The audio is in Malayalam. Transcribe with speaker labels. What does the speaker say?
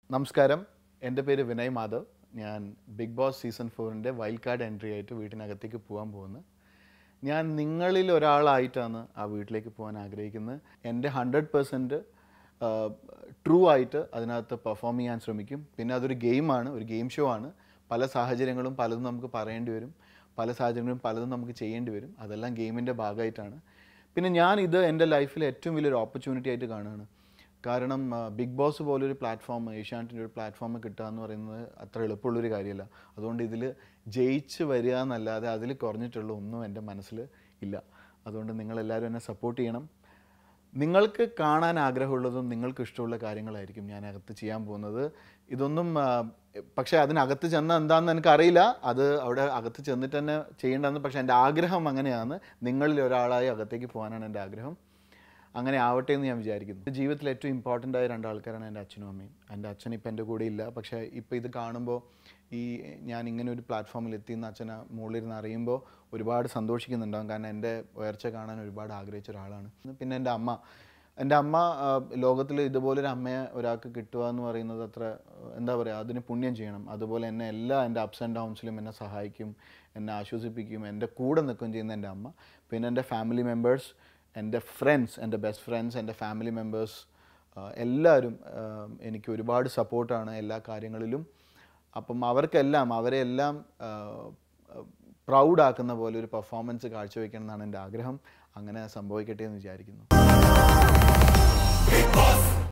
Speaker 1: നമസ്കാരം എൻ്റെ പേര് വിനയ് മാധവ് ഞാൻ ബിഗ് ബോസ് സീസൺ ഫോറിൻ്റെ വൈൽഡ് കാർഡ് എൻട്രി ആയിട്ട് വീട്ടിനകത്തേക്ക് പോകാൻ പോകുന്നത് ഞാൻ നിങ്ങളിൽ ഒരാളായിട്ടാണ് ആ വീട്ടിലേക്ക് പോകാൻ ആഗ്രഹിക്കുന്നത് എൻ്റെ ഹൺഡ്രഡ് പെർസെൻറ്റ് ട്രൂ ആയിട്ട് അതിനകത്ത് പെർഫോം ചെയ്യാൻ ശ്രമിക്കും പിന്നെ അതൊരു ഗെയിമാണ് ഒരു ഗെയിം ഷോ ആണ് പല സാഹചര്യങ്ങളും പലതും നമുക്ക് പറയേണ്ടി വരും പല സാഹചര്യങ്ങളും പലതും നമുക്ക് ചെയ്യേണ്ടി വരും അതെല്ലാം ഗെയിമിൻ്റെ ഭാഗമായിട്ടാണ് പിന്നെ ഞാൻ ഇത് എൻ്റെ ലൈഫിൽ ഏറ്റവും വലിയൊരു ഓപ്പർച്യൂണിറ്റി ആയിട്ട് കാണുകയാണ് കാരണം ആ, ബിഗ് ബോസ് പോലൊരു പ്ലാറ്റ്ഫോം ഏഷ്യാനെറ്റിൻ്റെ ഒരു പ്ലാറ്റ്ഫോം കിട്ടുക എന്ന് പറയുന്നത് അത്ര എളുപ്പമുള്ളൊരു കാര്യമല്ല അതുകൊണ്ട് ഇതിൽ ജയിച്ച് വരിക എന്നല്ലാതെ അതിൽ കുറഞ്ഞിട്ടുള്ള ഒന്നും എൻ്റെ മനസ്സിൽ ഇല്ല അതുകൊണ്ട് നിങ്ങളെല്ലാവരും എന്നെ സപ്പോർട്ട് ചെയ്യണം നിങ്ങൾക്ക് കാണാൻ ആഗ്രഹമുള്ളതും നിങ്ങൾക്ക് ഇഷ്ടമുള്ള കാര്യങ്ങളായിരിക്കും ഞാൻ അകത്ത് ചെയ്യാൻ പോകുന്നത് ഇതൊന്നും ആ, പക്ഷേ അതിനകത്ത് ചെന്ന എന്താണെന്ന് എനിക്കറിയില്ല അത് അവിടെ അകത്ത് ചെന്നിട്ട് തന്നെ ചെയ്യേണ്ടതെന്ന് പക്ഷേ എൻ്റെ ആഗ്രഹം അങ്ങനെയാണ് നിങ്ങളിൽ ഒരാളായി അകത്തേക്ക് പോകാനാണ് എൻ്റെ ആഗ്രഹം അങ്ങനെ ആവട്ടെ എന്ന് ഞാൻ വിചാരിക്കുന്നു ജീവിതത്തിൽ ഏറ്റവും ഇമ്പോർട്ടൻ്റ് ആയ രണ്ടാൾക്കാരാണ് എൻ്റെ അച്ഛനും അമ്മയും എൻ്റെ അച്ഛൻ ഇപ്പം എൻ്റെ കൂടെ ഇല്ല പക്ഷേ ഇപ്പോൾ ഇത് കാണുമ്പോൾ ഈ ഞാൻ ഇങ്ങനെ ഒരു പ്ലാറ്റ്ഫോമിൽ എത്തിയെന്ന് അച്ഛനെ മുകളിലിരുന്ന് അറിയുമ്പോൾ ഒരുപാട് സന്തോഷിക്കുന്നുണ്ടാകും കാരണം എൻ്റെ ഉയർച്ച കാണാൻ ഒരുപാട് ആഗ്രഹിച്ച ഒരാളാണ് പിന്നെ എൻ്റെ അമ്മ എൻ്റെ അമ്മ ലോകത്തിൽ ഇതുപോലൊരു അമ്മയെ ഒരാൾക്ക് കിട്ടുക എന്ന് പറയുന്നത് അത്ര ആ, എന്താ പറയുക അതിന് പുണ്യം ചെയ്യണം അതുപോലെ എന്നെ എല്ലാ എൻ്റെ അപ്സ് ആൻഡ് ഡൗൺസിലും എന്നെ സഹായിക്കും എന്നെ ആശ്വസിപ്പിക്കും എൻ്റെ കൂടെ നിൽക്കുകയും ചെയ്യുന്ന എൻ്റെ അമ്മ പിന്നെ എൻ്റെ ഫാമിലി മെമ്പേഴ്സ് എൻ്റെ ഫ്രണ്ട്സ് എൻ്റെ ബെസ്റ്റ് ഫ്രണ്ട്സ് എൻ്റെ ഫാമിലി മെമ്പേഴ്സ് എല്ലാവരും ആ, എനിക്ക് ഒരുപാട് സപ്പോർട്ടാണ് എല്ലാ കാര്യങ്ങളിലും അപ്പം അവർക്കെല്ലാം അവരെ എല്ലാം പ്രൗഡാക്കുന്ന പോലെ ഒരു പെർഫോമൻസ് കാഴ്ചവെക്കണം എന്നാണ് എൻ്റെ ആഗ്രഹം അങ്ങനെ സംഭവിക്കട്ടെ എന്ന് വിചാരിക്കുന്നു